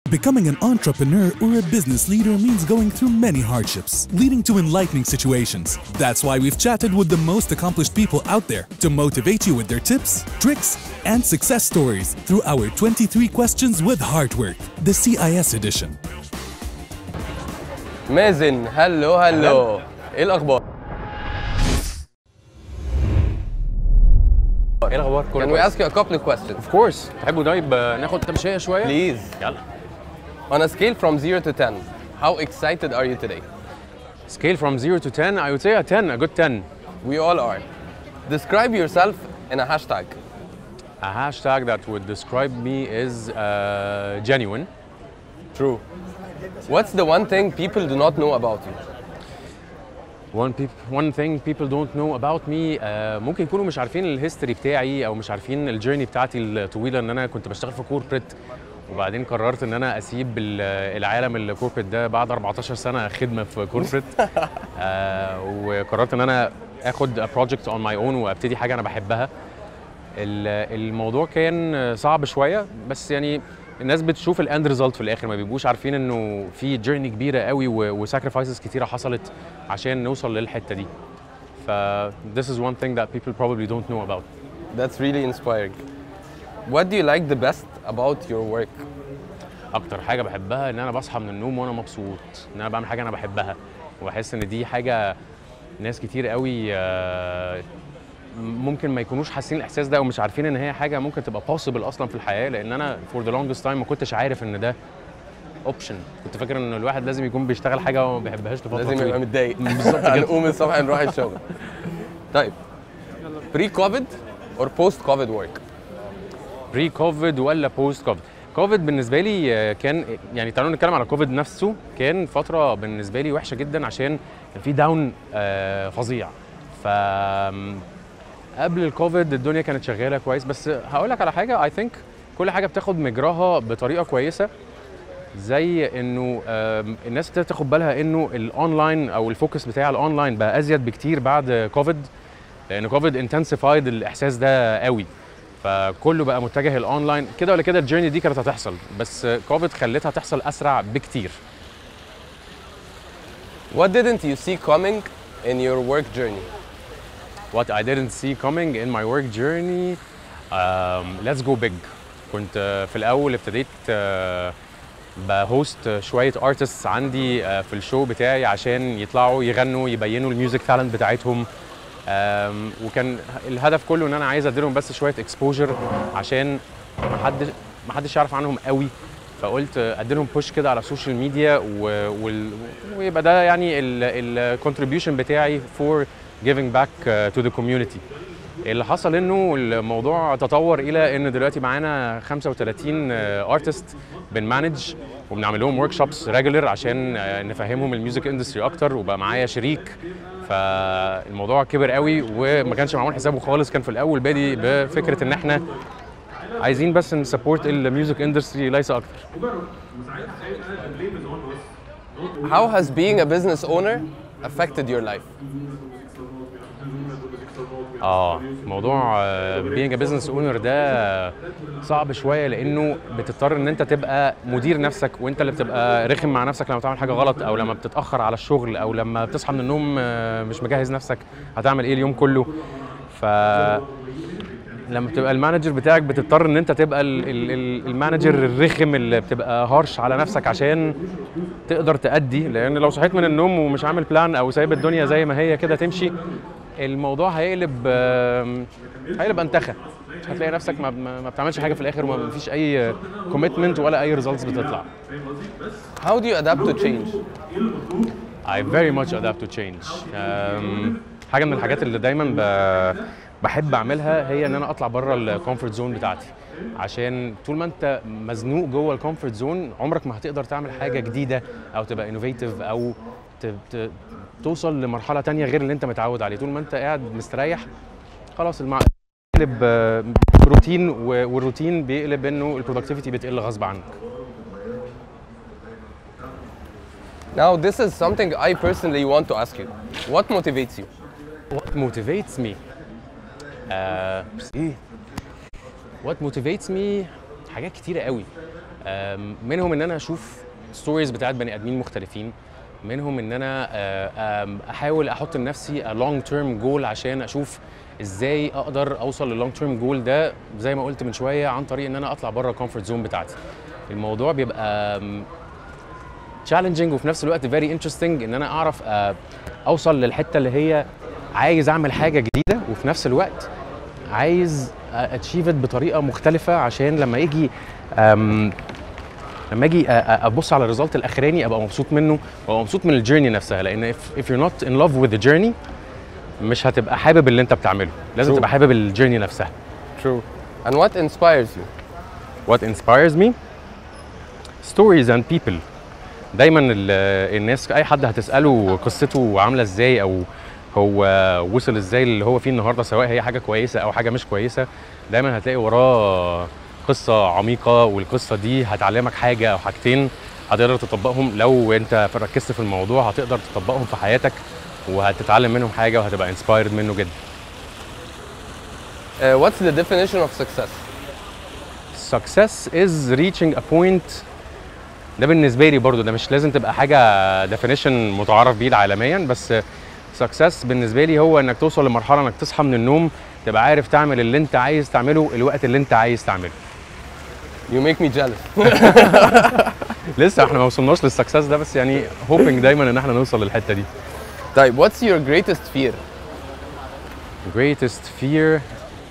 Becoming an entrepreneur or a business leader means going through many hardships, leading to enlightening situations. That's why we've chatted with the most accomplished people out there to motivate you with their tips, tricks, and success stories through our 23 questions with hard work, the CIS edition. مازن هلو هلو ايه الاخبار؟ ايه الاخبار كله Can we كويس ask you a couple of questions? اوف كورس تحبوا طيب آه، ناخد تمشيه شويه Please. يلا On a scale from 0 to 10, how excited are you today? scale from 0 to 10 I would say a 10 a good 10 We all are. Describe yourself in a hashtag. a hashtag that would describe me is uh, genuine True. What's the one thing people do not know about you? one peop one thing people don't know about me آه، ممكن يكونوا مش عارفين الهيستوري بتاعي او مش عارفين الجيرني بتاعتي الطويله ان انا كنت بشتغل في كوربريت وبعدين قررت ان انا اسيب ال- العالم الكوربريت ده بعد 14 سنه خدمه في كوربريت آه وقررت ان انا اخد بروجكت اون ماي اون وابتدي حاجه انا بحبها ال- الموضوع كان صعب شويه بس يعني الناس بتشوف الاند ريزلت في الاخر ما بيبقوش عارفين انه في جيرني كبيره قوي وساكرفايسز كتيره حصلت عشان نوصل للحته دي ف this is one thing that people probably don't know about That's really inspiring. What do you like the best about your work? اكتر حاجه بحبها ان انا بصحى من النوم وانا مبسوط ان انا بعمل حاجه انا بحبها وبحس ان دي حاجه ناس كتير قوي آه، ممكن ما يكونوش حاسين الاحساس ده او مش عارفين ان هي حاجه ممكن تبقى possible اصلا في الحياه لان انا for the longest time ما كنتش عارف ان ده اوبشن كنت فاكر ان الواحد لازم يكون بيشتغل حاجه هو ما بيحبهاش لفتره لازم يبقى طويله متضايق بالظبط كده. هنقوم الصبح نروح الشغل. طيب بري كوفيد or post كوفيد work? بري كوفيد ولا بوست كوفيد كوفيد بالنسبه لي آه، كان يعني تعالوا نتكلم على كوفيد نفسه كان فتره بالنسبه لي وحشه جدا عشان كان في داون آه، فظيع ف قبل الكوفيد الدنيا كانت شغاله كويس بس هقول لك على حاجه اي ثينك كل حاجه بتاخد مجراها بطريقه كويسه زي انه آم، الناس ابتدت تاخد بالها انه الاونلاين او الفوكس بتاع الاونلاين بقى ازيد بكتير بعد كوفيد لان كوفيد انتنسيفايد الاحساس ده قوي فكله بقى متجه الاونلاين كده ولا كده الجيرني دي كانت هتحصل بس كوفيد خلتها تحصل اسرع بكتير What didn't you see coming in your work journey? What I didn't see coming in my work journey um, let's go big كنت آه، في الاول ابتديت آه، بهوست شويه ارتستس عندي آه، في الشو بتاعي عشان يطلعوا يغنوا يبينوا الميوزك تالنت بتاعتهم آم، وكان الهدف كله ان انا عايز اديلهم بس شويه اكسبوجر عشان محدش محدش يعرف عنهم قوي فقلت اديلهم بوش كده على السوشيال ميديا و... وال... ويبقى ده يعني الكونتريبيوشن بتاعي فور giving back uh, to the community اللي حصل انه الموضوع تطور الى ان دلوقتي معانا 35 ارتست بنمانج وبنعمل لهم ورك شوبس ريجولر عشان آه، نفهمهم الميوزك اندستري اكتر وبقى معايا شريك فالموضوع كبر قوي وما كانش معمول حسابه خالص كان في الاول بادي بفكره ان احنا عايزين بس نسبورت الميوزك اندستري ليس اكتر How has being a business owner affected your life? اه موضوع بينج بزنس اونر ده صعب شويه لانه بتضطر ان انت تبقى مدير نفسك وانت اللي بتبقى رخم مع نفسك لما بتعمل حاجه غلط او لما بتتاخر على الشغل او لما بتصحى من النوم آه، مش مجهز نفسك هتعمل ايه اليوم كله ف لما بتبقى المانجر بتاعك بتضطر ان انت تبقى ال- ال- ال- المانجر الرخم اللي بتبقى هارش على نفسك عشان تقدر تأدي لان لو صحيت من النوم ومش عامل بلان او سايب الدنيا زي ما هي كده تمشي الموضوع هيقلب آم، هيقلب انتخه هتلاقي نفسك ما, ما ما بتعملش حاجه في الاخر وما فيش اي كوميتمنت ولا اي ريزلتس بتطلع How do you adapt to change? I very much adapt to change. Um, حاجه من الحاجات اللي دايما ب... بحب اعملها هي ان انا اطلع بره الكومفورت زون بتاعتي عشان طول ما انت مزنوق جوه الكومفورت زون عمرك ما هتقدر تعمل حاجه جديده او تبقى انوفيتيف او ت... ت... توصل لمرحله تانية غير اللي انت متعود عليه طول ما انت قاعد مستريح خلاص المع... بيقلب آه، روتين و- والروتين بيقلب انه البرودكتيفيتي بتقل غصب عنك Now, this is something I personally want to ask you. What motivates you? What motivates me? آه، ايه؟ What motivates me حاجات كتيرة قوي. آم، منهم ان انا اشوف ستوريز بتاعت بني ادمين مختلفين منهم ان انا آه، آم، احاول احط لنفسي لونج تيرم جول عشان اشوف ازاي اقدر اوصل للونج تيرم جول ده زي ما قلت من شويه عن طريق ان انا اطلع بره الكومفورت زون بتاعتي الموضوع بيبقى تشالنجينج وفي نفس الوقت فيري انترستنج ان انا اعرف آه، اوصل للحته اللي هي عايز اعمل حاجه جديده وفي نفس الوقت عايز اتشيفت بطريقه مختلفه عشان لما يجي أم، لما اجي أ- أ- ابص على الريزلت الاخراني ابقى مبسوط منه وابقى مبسوط من الجيرني نفسها لان if, if you're not in love with the journey مش هتبقى حابب اللي انت بتعمله لازم True. تبقى حابب الجيرني نفسها True. And what inspires you? what inspires me stories and people دايما ال- الناس اي حد هتساله قصته عامله ازاي او هو وصل ازاي اللي هو فيه النهارده سواء هي حاجه كويسه او حاجه مش كويسه دايما هتلاقي وراه قصه عميقه والقصه دي هتعلمك حاجه او حاجتين هتقدر تطبقهم لو انت ركزت في الموضوع هتقدر تطبقهم في حياتك وهتتعلم منهم حاجه وهتبقى انسبايرد منه جدا Uh, what's the definition of success? success is reaching a point ده بالنسبه لي برضو ده مش لازم تبقى حاجه definition متعارف بيه عالميا بس success بالنسبه لي هو انك توصل لمرحله انك تصحى من النوم تبقى عارف تعمل اللي انت عايز تعمله الوقت اللي انت عايز تعمله You make me jealous. لسه احنا ما وصلناش للسكسس ده بس يعني hoping دايما ان احنا نوصل للحته دي طيب what's your greatest fear? greatest fear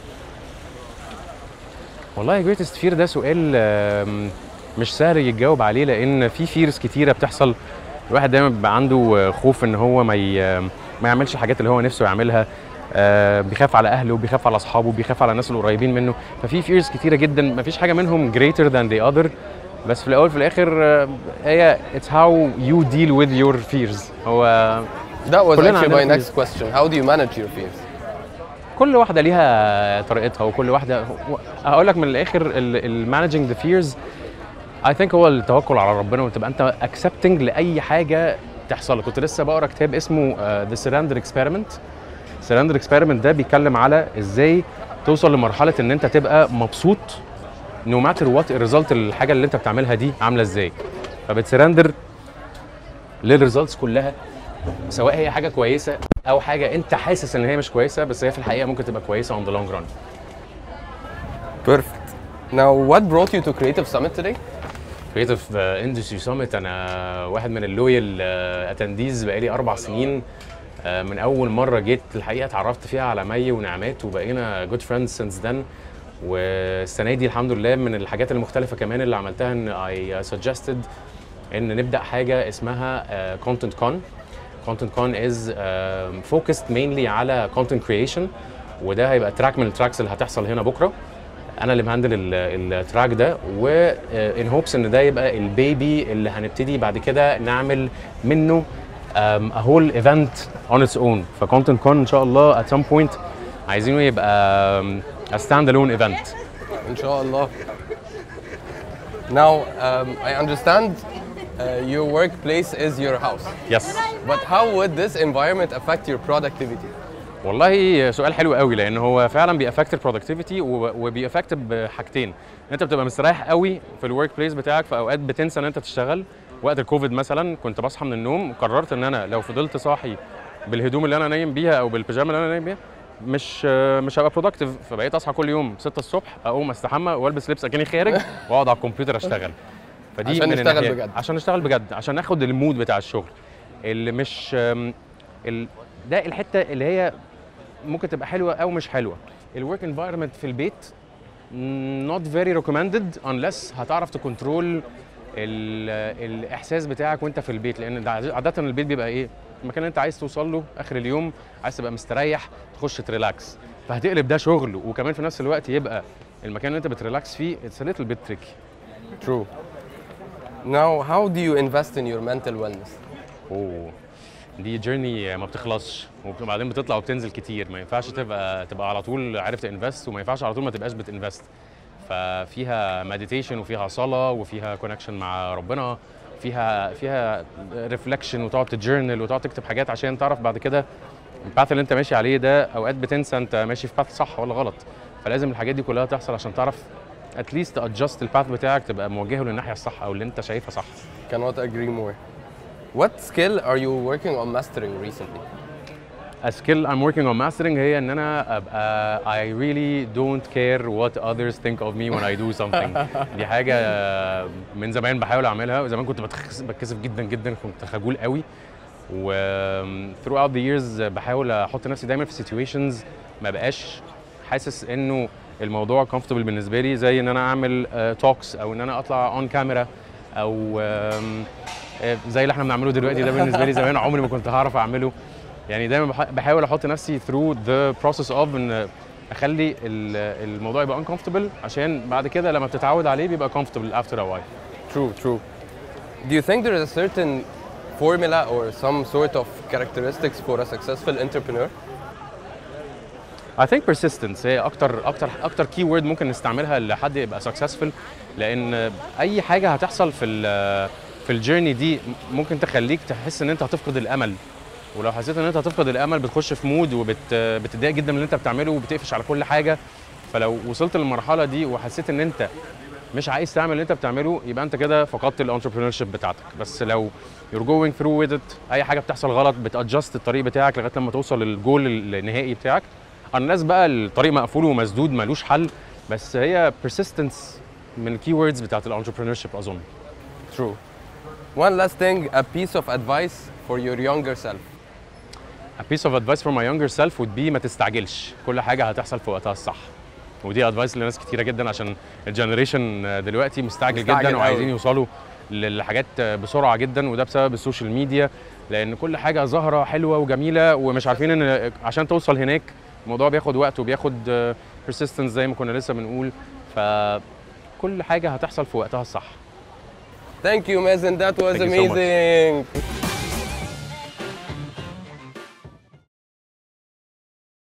والله greatest fear ده سؤال آم، مش سهل يتجاوب عليه لان في فيرز كتيره بتحصل الواحد دايما بيبقى عنده آه، خوف ان هو ما ي... ما يعملش الحاجات اللي هو نفسه يعملها آه، بيخاف على اهله بيخاف على اصحابه بيخاف على الناس القريبين منه ففي فيرز كتيره جدا ما فيش حاجه منهم greater than the other بس في الاول في الاخر آه، هي it's how you deal with your fears هو That was كلنا actually my عندنا next question. How do you manage your fears? كل واحده ليها طريقتها وكل واحده هقول لك من الاخر المانجنج ذا فيرز اي ثينك هو التوكل على ربنا وتبقى انت اكسبتنج لاي حاجه تحصل لك كنت لسه بقرا كتاب اسمه ذا سيراندر اكسبيرمنت سيراندر اكسبيرمنت ده بيتكلم على ازاي توصل لمرحله ان انت تبقى مبسوط نو ماتر وات الريزلت الحاجه اللي انت بتعملها دي عامله ازاي فبتسرندر للريزلتس كلها سواء هي حاجه كويسه او حاجه انت حاسس ان هي مش كويسه بس هي في الحقيقه ممكن تبقى كويسه on the long run Perfect. Now, what brought you to Creative Summit today? كريتيف اندستري سامت انا واحد من اللويال اتنديز بقالي اربع سنين آه، من اول مره جيت الحقيقه اتعرفت فيها على مي ونعمات وبقينا جود فريندز سينس ذن والسنه دي الحمد لله من الحاجات المختلفه كمان اللي عملتها ان اي سجستد ان نبدا حاجه اسمها كونتنت كون كونتنت كون از فوكسد مينلي على كونتنت كرييشن وده هيبقى تراك من التراكس اللي هتحصل هنا بكره انا اللي مهندل ال- التراك ده وان هوبس ان ده يبقى البيبي اللي هنبتدي بعد كده نعمل منه ا هول ايفنت اون اتس اون فكونتنت كون ان شاء الله at some point عايزينه يبقى ا ستاند الون ايفنت Inshallah. Now, um, I understand uh, your workplace is your house. يس But how would this environment affect your productivity? والله سؤال حلو قوي لان هو فعلا بيأفكت البرودكتيفيتي وبيأفكت بحاجتين انت بتبقى مستريح قوي في الورك بليس بتاعك في اوقات بتنسى ان انت تشتغل وقت الكوفيد مثلا كنت بصحى من النوم قررت ان انا لو فضلت صاحي بالهدوم اللي انا نايم بيها او بالبيجامه اللي انا نايم بيها مش مش هبقى برودكتيف فبقيت اصحى كل يوم 6 الصبح اقوم استحمى والبس لبس اكني خارج واقعد على الكمبيوتر اشتغل فدي عشان من نشتغل الناحية- بجد. عشان نشتغل بجد عشان ناخد المود بتاع الشغل اللي مش أم، ال... ده الحته اللي هي ممكن تبقى حلوه او مش حلوه الورك انفايرمنت في البيت not very recommended unless هتعرف تكنترول ال- الاحساس بتاعك وانت في البيت لان ده عاده البيت بيبقى ايه المكان اللي انت عايز توصل له اخر اليوم عايز تبقى مستريح تخش تريلاكس فهتقلب ده شغل وكمان في نفس الوقت يبقى المكان اللي انت بتريلاكس فيه it's a little bit tricky True. Now, how do you invest in your mental wellness? اوه دي جيرني ما بتخلصش وبعدين بتطلع وبتنزل كتير ما ينفعش تبقى تبقى على طول عارف تنفست وما ينفعش على طول ما تبقاش بتنفست ففيها مديتيشن وفيها صلاه وفيها كونكشن مع ربنا فيها فيها ريفلكشن وتقعد تجورنال وتقعد تكتب حاجات عشان تعرف بعد كده الباث اللي انت ماشي عليه ده اوقات بتنسى انت ماشي في باث صح ولا غلط فلازم الحاجات دي كلها تحصل عشان تعرف اتليست ادجست الباث بتاعك تبقى موجهه للناحيه الصح او اللي انت شايفها صح Cannot agree more. What skill are you working on mastering recently? A skill I'm working on mastering هي ان انا ابقى I really don't care what others think of me when I do something دي حاجه من زمان بحاول اعملها وزمان كنت بتخس- بتكسف جدا جدا كنت خجول قوي و throughout the years بحاول احط نفسي دايما في situations ما بقاش حاسس انه الموضوع comfortable بالنسبه لي زي ان انا اعمل توكس او ان انا اطلع اون كاميرا او آم، آه، زي اللي احنا بنعمله دلوقتي ده بالنسبه لي زمان عمري ما كنت هعرف اعمله يعني دايما بح- بحاول احط نفسي through the process of ان اخلي ال- الموضوع يبقى uncomfortable عشان بعد كده لما بتتعود عليه بيبقى comfortable after a while True, true. Do you think there is a certain formula or some sort of characteristics for a successful entrepreneur? I think persistence هي اكتر اكتر اكتر كي وورد ممكن نستعملها لحد يبقى successful لان اي حاجه هتحصل في ال في الجيرني دي ممكن تخليك تحس ان انت هتفقد الامل ولو حسيت ان انت هتفقد الامل بتخش في مود وبتضايق جدا من اللي انت بتعمله وبتقفش على كل حاجه فلو وصلت للمرحله دي وحسيت ان انت مش عايز تعمل اللي انت بتعمله يبقى انت كده فقدت الانتربرينور شيب بتاعتك بس لو you're going through with it اي حاجه بتحصل غلط بتادجست الطريق بتاعك لغايه لما توصل للجول النهائي بتاعك الناس بقى الطريق مقفول ومسدود ملوش حل بس هي persistence من الكي ووردز بتاعت الانتربرينور شيب اظن True. One last thing, a piece of advice for your younger self. A piece of advice for my younger self would be ما تستعجلش كل حاجة هتحصل في وقتها الصح ودي ادفايس لناس كتيرة جدا عشان الجنريشن دلوقتي مستعجل, مستعجل جدا وعايزين أوي. يوصلوا للحاجات بسرعة جدا وده بسبب السوشيال ميديا لأن كل حاجة ظاهرة حلوة وجميلة ومش عارفين إن عشان توصل هناك الموضوع بياخد وقت وبياخد persistence زي ما كنا لسه بنقول فكل حاجة هتحصل في وقتها الصح Thank you, Mazen. That was Thank you so much. amazing.